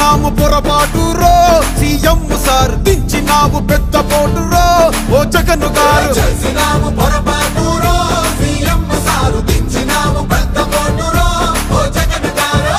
చేసినాము పొరపాటు రో సీఎం సార్ దించినాము పెద్ద పోటు రో ఓ జగన్ గారు చేసినాము పొరపాటురో సీఎం సారు దించినాము పెద్ద పోటురో ఓ జగన్ గారు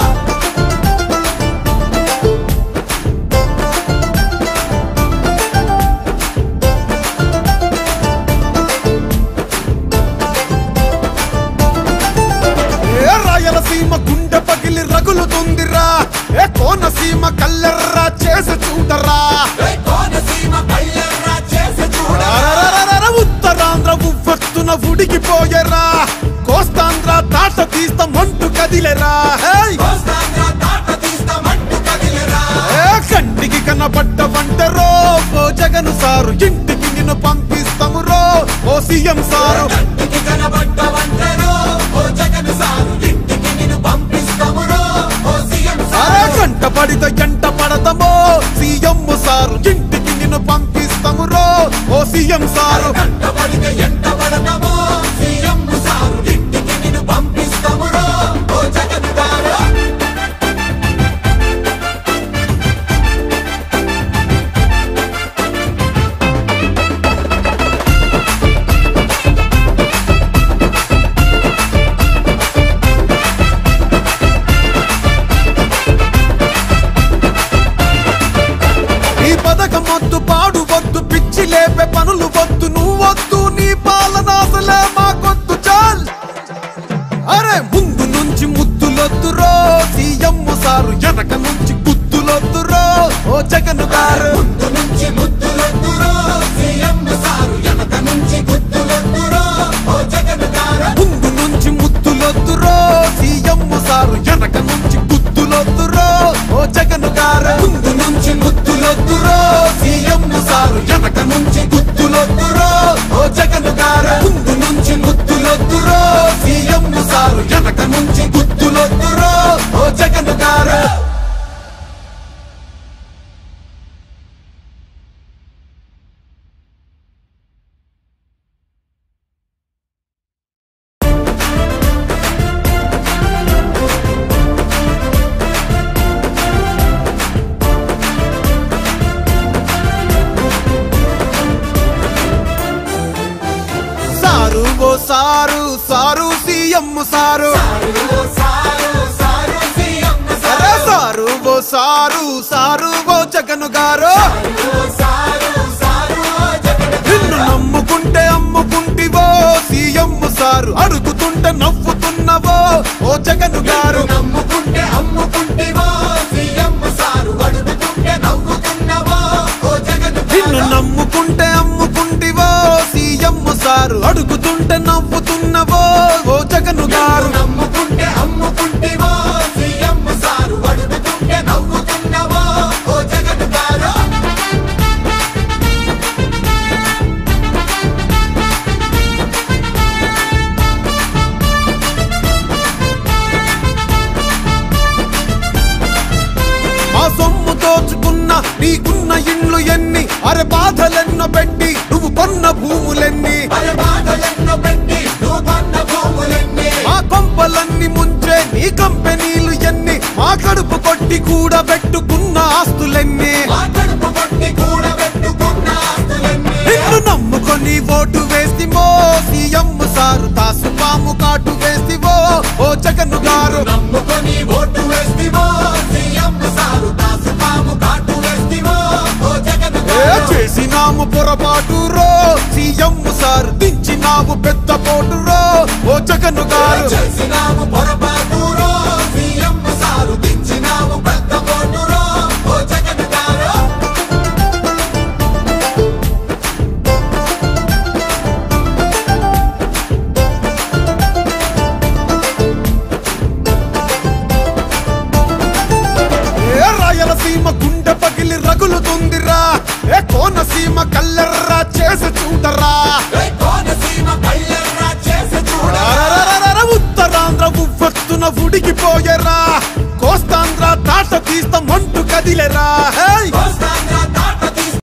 ఏ రాయలసీమ గుండె పగిలి రగులుతుందిరా ఏ కోనసీమ కల్లెర్రా చేసి చూడరా ఏ కోనసీమ పల్లెర్రా చేసి చూడ అరరరరర ఉత్తరాంధ్ర ఉవ్వెత్తున ఉడికిపోయరా కోస్తాంధ్ర తాట తీస్త మంటు కదిలేరా హేయ్! కోస్తాంధ్ర తాట తీస్తామంటూ కదిలిరా ఏ కంటికి కనబడ్డ వంటరో ఓ జగన్ సారు ఇంటికి నిన్ను పంపిస్తాము రో ఓ సీఎం సారు కంటికి కనబడ్డ వంటరో ఓ జగన్ సారు ఇంటికి నిన్ను పంపిస్తామురో ఓ సీఎం అరే సారు గంట పడితే గంట పడతామో సీఎం సారు ఇంటికి నిన్ను పంపిస్తాము రో ఓ సీఎం సారు కంటపడితే ఎంట పడతామో సీఎం సారు ఇంటికి నిన్ను పంపిస్తామురో ఓ జగన్ గారు ఈ పథకం వద్దు పాడు వద్దు పిచ్చి లేపే పనులు వద్దు నువ్వొద్దు నీ పాలనాసలే మాకొద్దు చాల్ అరే ముందు నుంచి ముద్దులొద్దురో సీఎం సారు వెనక నుంచి గుద్దులొద్దురో ఓ జగన్ గారు ముందు నుంచి ముద్దులొద్దురో సీఎం సారు వెనక నుంచి గుద్దులొద్దురో ఓ జగన్ గారు ముందు నుంచి ముద్దులొద్దురో సీఎం సారు వెనక నుంచి గుద్దులొద్దురో ఓ జగన్ గారు ముందు నుంచి ముద్దులొద్దురో సీఎం సారు వెనక నుంచి గుద్దులొద్దురో ఓ జగన్ గారు ముందు నుంచి ముద్దులొద్దురో సీఎం సారు వెనక నుంచి గుద్దులొద్దురో ఓ జగన్ గారు సారు ఓ sir sir CM sir sir sir sir CM అరే సారు ఓ సారు సారు ఓ జగన్ గారు సారు సారు ఓ జగన్ నిన్ను నమ్ముకుంటే అమ్ముకుంటివో సీఎం సారు అడుగుతుంటే నవ్వుతున్నవో ఓ జగన్ గారు నమ్ముకుంటే అమ్ముకుంటేవో సీఎం సారు అడుగుతుంటే నవ్వుతున్నవో ఓ జగన్ నిన్ను నమ్ముకుంటే అమ్ముకుంటివో సీఎం సారు అడుగుతుంటే నవ్వుతున్నవో ఓ జగన్ గారు నమ్ముకుంటే అమ్ముకుంటేవో సీఎం సారు అడుగుతుంటే నవ్వుతున్నవో ఓ జగన్ గారు మా సొమ్ము దోచుకున్న నీకున్న ఇండ్లు ఎన్ని అరే బాధలెన్నో పెట్టి నువ్వు కొన్న భూములెన్ని అరే బాధలెన్నో పెట్టి నువ్వు కొన్న భూములెన్ని మా కొంపలన్నీ ముంచే నీ కంపెనీలు ఎన్ని మా కడుపు కొట్టి కూడా పెట్టుకున్న ఆస్తులెన్ని మా కడుపు కొట్టి కూడబెట్టుకున్న ఆస్తులెన్ని నిన్ను నమ్ముకొని ఓటు వేసిమో సీఎం సారు తాసు పాము కాటు వేసివో ఓ జగన్ గారు నమ్ముకొని ఓటు వేస్తివో సీఎం సారు దాసు పాము కాటు వేస్తివో ఓ జగన్ ఏ చేసినాము పొరపాటు రో సీఎం సార్ దించినాము పెద్ద పోటు రో ఓ జగన్ గారు చేసినాము పొరపాటురో సీఎం సారు దించినాము పెద్ద పోటురో ఓ జగన్ గారు ఏ రాయలసీమ గుండె పగిలి రగులుతుందిరా ఏ కోనసీమ కల్లెర్రా చేసి చూడరా ఏ కోనసీమ పల్లెర్రా చేసి చూడ అరరరరర ఉత్తరాంధ్ర ఉవ్వెత్తున ఉడికిపోయరా కోస్తాంధ్ర తాట తీస్త మంటు కదిలేరా హేయ్!